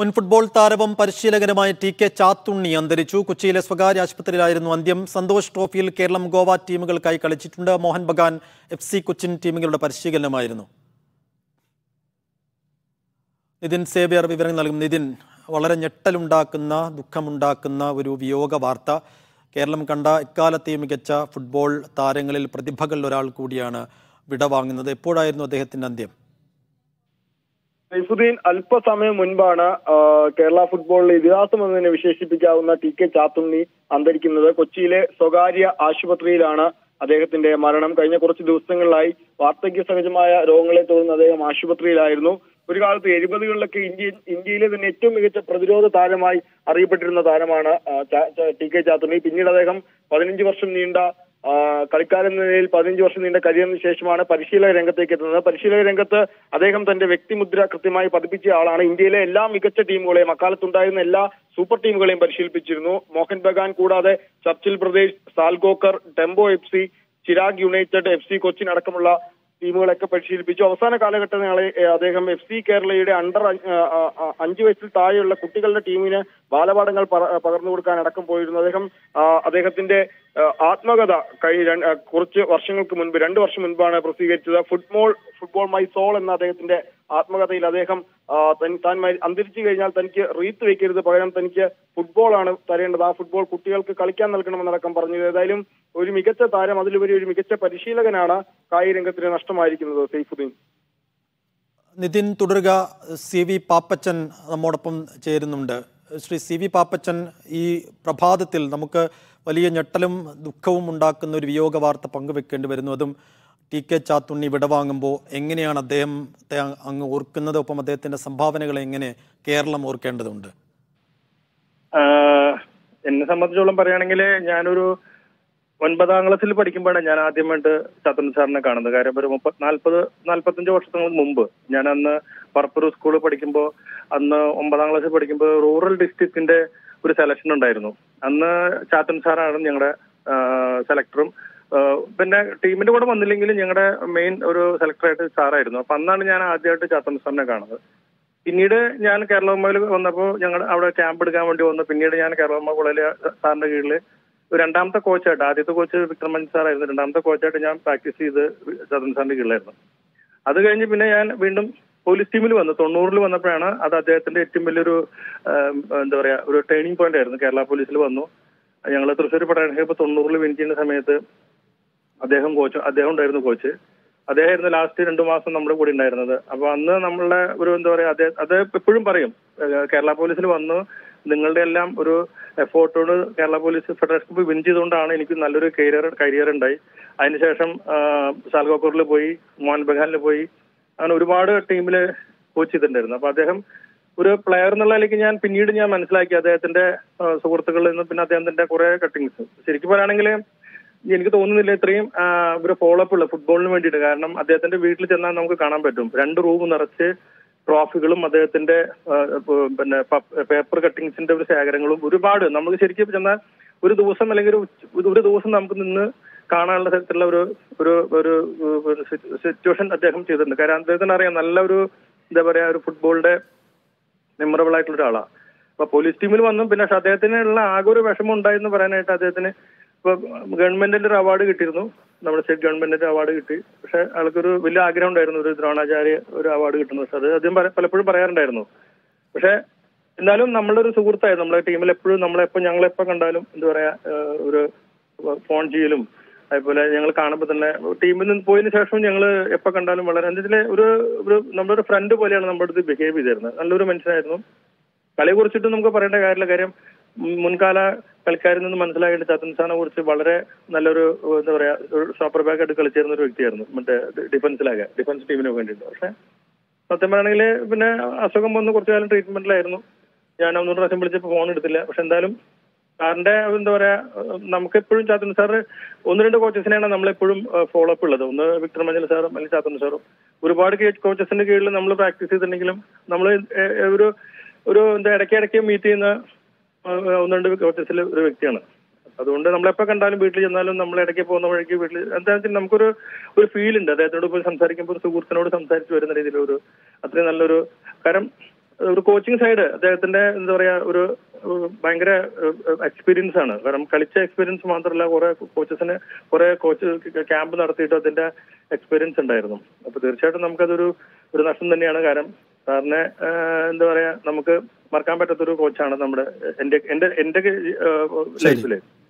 മുൻ ഫുട്ബോൾ താരവും പരിശീലകനുമായ T K Chathunni അന്തരിച്ചു കൊച്ചിയിലെ സ്വകാര്യ ആശുപത്രിയിലായിരുന്നു അന്ത്യം സന്തോഷ് ട്രോഫിയിൽ കേരളം ഗോവ ടീമുകൾക്കായി കളിച്ചിട്ടുണ്ട് മോഹൻ ബഗാൻ എഫ് സി കൊച്ചിൻ ടീമുകളുടെ പരിശീലനമായിരുന്നു നിതിൻ സേവ്യർ വിവരങ്ങൾ നൽകും നിതിൻ വളരെ ഞെട്ടലുണ്ടാക്കുന്ന ദുഃഖമുണ്ടാക്കുന്ന ഒരു വിയോഗ വാർത്ത കേരളം കണ്ട എക്കാലത്തെയും മികച്ച ഫുട്ബോൾ താരങ്ങളിൽ പ്രതിഭകളിൽ ഒരാൾ കൂടിയാണ് വിടവാങ്ങുന്നത് എപ്പോഴായിരുന്നു അദ്ദേഹത്തിന്റെ അന്ത്യം സൈഫുദ്ദീൻ അല്പസമയം മുൻപാണ് ആ, കേരള ഫുട്ബോളിലെ ഇതിഹാസം എന്ന് തന്നെ വിശേഷിപ്പിക്കാവുന്ന ടി കെ ചാത്തുണ്ണി അന്തരിക്കുന്നത് കൊച്ചിയിലെ സ്വകാര്യ ആശുപത്രിയിലാണ് അദ്ദേഹത്തിന്റെ മരണം കഴിഞ്ഞ കുറച്ച് ദിവസങ്ങളിലായി വാർദ്ധക്യ സഹജമായ രോഗങ്ങളെ തുടർന്ന് അദ്ദേഹം ആശുപത്രിയിലായിരുന്നു ഒരു കാലത്ത് എഴുപതുകളിലൊക്കെ ഇന്ത്യ ഇന്ത്യയിലെ തന്നെ ഏറ്റവും മികച്ച പ്രതിരോധ താരമായി അറിയപ്പെട്ടിരുന്ന താരമാണ് ആ, ചാ- ചാ- ടി കെ ചാത്തുണ്ണി പിന്നീട് അദ്ദേഹം പതിനഞ്ച് വർഷം നീണ്ട ആ, കളിക്കാരൻ എന്ന നിലയിൽ പതിനഞ്ച് വർഷം നീണ്ട കരിയറിന് ശേഷമാണ് പരിശീലക രംഗത്തേക്ക് എത്തുന്നത് പരിശീലക രംഗത്ത് അദ്ദേഹം തന്റെ വ്യക്തിമുദ്ര കൃത്യമായി പതിപ്പിച്ച ആളാണ് ഇന്ത്യയിലെ എല്ലാ മികച്ച ടീമുകളെയും അക്കാലത്തുണ്ടായിരുന്ന എല്ലാ സൂപ്പർ ടീമുകളെയും പരിശീലിപ്പിച്ചിരുന്നു മോഹൻ ബഗാൻ കൂടാതെ Churchill Pradesh Salgaocar Dempo F C Chirag United F C Cochin അടക്കമുള്ള ടീമുകളൊക്കെ പരിശീലിപ്പിച്ചു അവസാന കാലഘട്ടങ്ങളെ ഏ, അദ്ദേഹം എഫ് സി കേരളയുടെ അണ്ടർ അ- ആ, ആ, അഞ്ച് വയസ്സിൽ താഴെയുള്ള കുട്ടികളുടെ ടീമിന് ബാലപാഠങ്ങൾ പറ- പകർന്നു കൊടുക്കാൻ അടക്കം പോയിരുന്നു അദ്ദേഹം ആ, അദ്ദേഹത്തിന്റെ ആ, ആത്മകഥ കഴിഞ്ഞ രണ്ട്- ആ, കുറച്ച് വർഷങ്ങൾക്ക് മുൻപ് രണ്ട് വർഷം മുൻപാണ് പ്രസിദ്ധീകരിച്ചത് ഫുട്ബോൾ ഫുട്ബോൾ മൈ സോൾ എന്ന അദ്ദേഹത്തിന്റെ ആത്മകഥയിൽ അദ്ദേഹം ആ, തൻ- താൻ മരി- അന്തരിച്ചു കഴിഞ്ഞാൽ തനിക്ക് റീത്ത് വെക്കരുത് പകരം തനിക്ക് ഫുട്ബോളാണ് തരേണ്ടത് ആ ഫുട്ബോൾ കുട്ടികൾക്ക് കളിക്കാൻ നൽകണമെന്നടക്കം പറഞ്ഞു ഏതായാലും ഒരു മികച്ച താരം അതിലുപരി ഒരു മികച്ച പരിശീലകനാണ് കായിക രംഗത്തിന് നഷ്ടമായിരിക്കുന്നത് സൈഫുദ്ദീൻ നിതിൻ തുടരുക സി വി പാപ്പച്ചൻ നമ്മോടൊപ്പം ചേരുന്നുണ്ട് ശ്രീ സി വി പാപ്പച്ചൻ ഈ പ്രഭാതത്തിൽ നമുക്ക് വലിയ ഞെട്ടലും ദുഃഖവും ഉണ്ടാക്കുന്ന ഒരു വിയോഗ വാർത്ത പങ്കുവെക്കേണ്ടി വരുന്നു അതും ടി കെ ചാത്തുണ്ണി വിടവാങ്ങുമ്പോൾ എങ്ങനെയാണ് അദ്ദേഹത്തെ അങ്ങ് ഓർക്കുന്നത് ഒപ്പം അദ്ദേഹത്തിന്റെ സംഭാവനകളെ എങ്ങനെ കേരളം ഓർക്കേണ്ടതുണ്ട് ആഹ് എന്നെ സംബന്ധിച്ചോളം പറയുകയാണെങ്കിൽ ഞാനൊരു ഒൻപതാം ക്ലാസ്സിൽ പഠിക്കുമ്പോഴാണ് ഞാൻ ആദ്യമായിട്ട് ചത്തൻ സാറിനെ കാണുന്നത് കാര്യം ഒരു മുപ്പത് നാൽപ്പത് നാൽപ്പത്തഞ്ച് വർഷങ്ങൾക്ക് മുമ്പ് ഞാൻ അന്ന് പറപ്പൂർ സ്കൂളിൽ പഠിക്കുമ്പോൾ അന്ന് ഒമ്പതാം ക്ലാസ്സിൽ പഠിക്കുമ്പോൾ റൂറൽ ഡിസ്ട്രിക്റ്റിന്റെ ഒരു സെലക്ഷൻ ഉണ്ടായിരുന്നു അന്ന് ചാത്തൻ സാറാണ് ഞങ്ങളുടെ സെലക്ടറും പിന്നെ ടീമിന്റെ കൂടെ വന്നില്ലെങ്കിലും ഞങ്ങളുടെ മെയിൻ ഒരു സെലക്ടറായിട്ട് സാറായിരുന്നു അപ്പൊ അന്നാണ് ഞാൻ ആദ്യമായിട്ട് ചാത്തൻ സാറിനെ കാണുന്നത് പിന്നീട് ഞാൻ കേരളമ്മയിൽ വന്നപ്പോൾ ഞങ്ങൾ അവിടെ ക്യാമ്പ് എടുക്കാൻ വേണ്ടി വന്നു പിന്നീട് ഞാൻ കേരളമ്മ കോളേജിലെ സാറിന്റെ കീഴിൽ രണ്ടാമത്തെ കോച്ചായിട്ട് ആദ്യത്തെ കോച്ച് വിക്രമൻ സാറായിരുന്നു രണ്ടാമത്തെ കോച്ചായിട്ട് ഞാൻ പ്രാക്ടീസ് ചെയ്ത് ചതൻ സാറിന്റെ കീഴിലായിരുന്നു അത് കഴിഞ്ഞ് പിന്നെ ഞാൻ വീണ്ടും പോലീസ് ടീമിൽ വന്നു തൊണ്ണൂറിൽ വന്നപ്പോഴാണ് അത് അദ്ദേഹത്തിന്റെ ഏറ്റവും വലിയൊരു ആം, എന്താ പറയാ ഒരു ട്രെയിനിങ് പോയിന്റ് ആയിരുന്നു കേരള പോലീസിൽ വന്നു ഞങ്ങൾ തൃശ്ശൂർ പട്ടാള തൊണ്ണൂറിൽ വിൻ ചെയ്യുന്ന സമയത്ത് അദ്ദേഹം കോച്ച് അദ്ദേഹം ഉണ്ടായിരുന്നു കോച്ച് അദ്ദേഹമായിരുന്നു ലാസ്റ്റ് രണ്ടു മാസം നമ്മുടെ കൂടെ ഉണ്ടായിരുന്നത് അപ്പൊ അന്ന് നമ്മളുടെ ഒരു എന്താ പറയാ അദ്ദേഹം അത് എപ്പോഴും പറയും ഏഹ് കേരള പോലീസിൽ വന്നു നിങ്ങളുടെ എല്ലാം ഒരു എഫോർട്ടോട് Kerala police federation cup win ചെയ്തുകൊണ്ടാണ് എനിക്ക് നല്ലൊരു കരിയർ കരിയർ ഉണ്ടായി അതിനുശേഷം സാൽഗോക്കൂറിൽ പോയി മോഹൻ ബഗാനിൽ പോയി അങ്ങനെ ഒരുപാട് ടീമിൽ കോച്ച് ചെയ്തിട്ടുണ്ടായിരുന്നു അപ്പൊ അദ്ദേഹം ഒരു പ്ലെയർ എന്നുള്ള നിലയ്ക്ക് ഞാൻ പിന്നീട് ഞാൻ മനസ്സിലാക്കി അദ്ദേഹത്തിന്റെ ആ, സുഹൃത്തുക്കളിൽ നിന്ന് പിന്നെ അദ്ദേഹത്തിന്റെ കുറെ കട്ടിങ്സ് ശരിക്കും പറയുകയാണെങ്കിൽ എനിക്ക് തോന്നുന്നില്ല ഇത്രയും ആ, ഒരു ഫോളോ അപ്പ് ഉള്ള ഫുട്ബോളിന് വേണ്ടിയിട്ട് കാരണം അദ്ദേഹത്തിന്റെ വീട്ടിൽ ചെന്നാൽ നമുക്ക് കാണാൻ പറ്റും രണ്ട് റൂം നിറച്ച് ട്രോഫികളും അദ്ദേഹത്തിന്റെ ആ, ഇപ്പൊ പിന്നെ പേപ്പർ കട്ടിങ്സിന്റെ ഒരു ശേഖരങ്ങളും ഒരുപാട് നമുക്ക് ശരിക്കും ചെന്നാൽ ഒരു ദിവസം അല്ലെങ്കിൽ ഒരു ഉച്ച- ഒരു ദിവസം നമുക്ക് നിന്ന് കാണാനുള്ള തരത്തിലുള്ള ഒരു ഒരു ഒരു ഒരു സിറ്റുവേഷൻ അദ്ദേഹം ചെയ്തിട്ടുണ്ട് കാരണം അദ്ദേഹത്തിന് അറിയാം നല്ല ഒരു എന്താ പറയാ ഒരു ഫുട്ബോളിന്റെ മെമ്മറബിൾ ആയിട്ടുള്ള ഒരാളാണ് അപ്പൊ പോലീസ് ടീമിൽ വന്നു പിന്നെ പക്ഷെ അദ്ദേഹത്തിനുള്ള ആകെ ഒരു വിഷമം ഉണ്ടായെന്ന് പറയാനായിട്ട് അദ്ദേഹത്തിന് ഇപ്പൊ ഗവൺമെന്റിന്റെ ഒരു അവാർഡ് കിട്ടിയിരുന്നു നമ്മുടെ സ്റ്റേറ്റ് ഗവൺമെന്റിന്റെ അവാർഡ് കിട്ടി പക്ഷെ ആൾക്കൊരു വലിയ ആഗ്രഹം ഉണ്ടായിരുന്നു ഒരു ദ്രോണാചാര്യ ഒരു അവാർഡ് കിട്ടുന്നത് പക്ഷെ അത് അദ്ദേഹം പല- പലപ്പോഴും പറയാറുണ്ടായിരുന്നു പക്ഷെ എന്നാലും നമ്മളൊരു സുഹൃത്തായിരുന്നു നമ്മുടെ ടീമിൽ എപ്പോഴും നമ്മളെപ്പോ ഞങ്ങളെപ്പോ കണ്ടാലും എന്താ പറയാ ഏഹ് ഒരു ഫോൺ ചെയ്യലും അതുപോലെ ഞങ്ങൾ കാണുമ്പോൾ തന്നെ ടീമിൽ നിന്ന് പോയതിനു ശേഷം ഞങ്ങൾ എപ്പോ കണ്ടാലും വളരെ എന്താ വെച്ചാല് ഒരു ഒരു നമ്മുടെ ഒരു ഫ്രണ്ട് പോലെയാണ് നമ്മുടെ അടുത്ത് ബിഹേവ് ചെയ്തിരുന്നത് നല്ലൊരു മനുഷ്യനായിരുന്നു കളിയെ കുറിച്ചിട്ട് നമുക്ക് പറയേണ്ട കാര്യമില്ല കാര്യം ഉം മുൻകാല കളിക്കാരിൽ നിന്ന് മനസ്സിലായിട്ട് ചത്തൻ സാറിനെ കുറിച്ച് വളരെ നല്ലൊരു ഏഹ് എന്താ പറയാ ഒരു സ്റ്റോപ്പർ ബാക്ക് ആയിട്ട് കളിച്ചിരുന്ന ഒരു വ്യക്തിയായിരുന്നു മറ്റേ ഡിഫൻസിലൊക്കെ ഡിഫൻസ് ടീമിന് വേണ്ടിയിട്ട് പക്ഷെ സത്യം പറയുകയാണെങ്കിൽ പിന്നെ അസുഖം വന്ന് കുറച്ചു കാലം ട്രീറ്റ്മെന്റിലായിരുന്നു ഞാൻ ഒന്നുകൂടെ പ്രാവശ്യം വിളിച്ചപ്പോൾ ഫോൺ എടുത്തില്ല പക്ഷെ എന്തായാലും സാറിന്റെ എന്താ പറയാ നമുക്ക് എപ്പോഴും ചാത്തൻ സാറ് ഒന്ന് രണ്ട് കോച്ചസിനെയാണ് നമ്മളെപ്പോഴും ഫോളോ അപ്പ് ഉള്ളത് ഒന്ന് വിക്ടർ മഞ്ഞൾ സാറും അല്ലെങ്കിൽ ചാത്തൻ സാറും ഒരുപാട് കോച്ചസിന്റെ കീഴിൽ നമ്മൾ പ്രാക്ടീസ് ചെയ്തിട്ടുണ്ടെങ്കിലും നമ്മൾ ഒരു ഒരു എന്താ ഇടയ്ക്ക് ഇടയ്ക്ക് മീറ്റ് ചെയ്യുന്ന ആ, ഒന്ന് രണ്ട് കോച്ചസിൽ ഒരു വ്യക്തിയാണ് അതുകൊണ്ട് നമ്മളെപ്പോ കണ്ടാലും വീട്ടിൽ ചെന്നാലും നമ്മൾ ഇടയ്ക്ക് പോകുന്ന വഴിക്ക് വീട്ടിൽ എന്താ വെച്ചാൽ നമുക്കൊരു ഒരു ഫീൽ ഉണ്ട് അദ്ദേഹത്തോട് പോയി സംസാരിക്കുമ്പോൾ ഒരു സുഹൃത്തിനോട് സംസാരിച്ച് വരുന്ന രീതിയിൽ ഒരു അത്രയും നല്ലൊരു കാരണം ഒരു കോച്ചിങ് സൈഡ് അദ്ദേഹത്തിന്റെ എന്താ പറയാ ഒരു ഒരു ഭയങ്കര എക്സ്പീരിയൻസ് ആണ് കാരണം കളിച്ച എക്സ്പീരിയൻസ് മാത്രമല്ല കുറെ കോച്ചസിന് കുറെ കോച്ച് ക്യാമ്പ് നടത്തിയിട്ട് അതിന്റെ എക്സ്പീരിയൻസ് ഉണ്ടായിരുന്നു അപ്പൊ തീർച്ചയായിട്ടും നമുക്കതൊരു ഒരു നഷ്ടം തന്നെയാണ് കാരണം സാറിനെ ആഹ്, എന്താ പറയാ നമുക്ക് മറക്കാൻ പറ്റാത്തൊരു കോച്ചാണ് നമ്മുടെ എന്റെ എന്റെ എന്റെ ലൈഫില്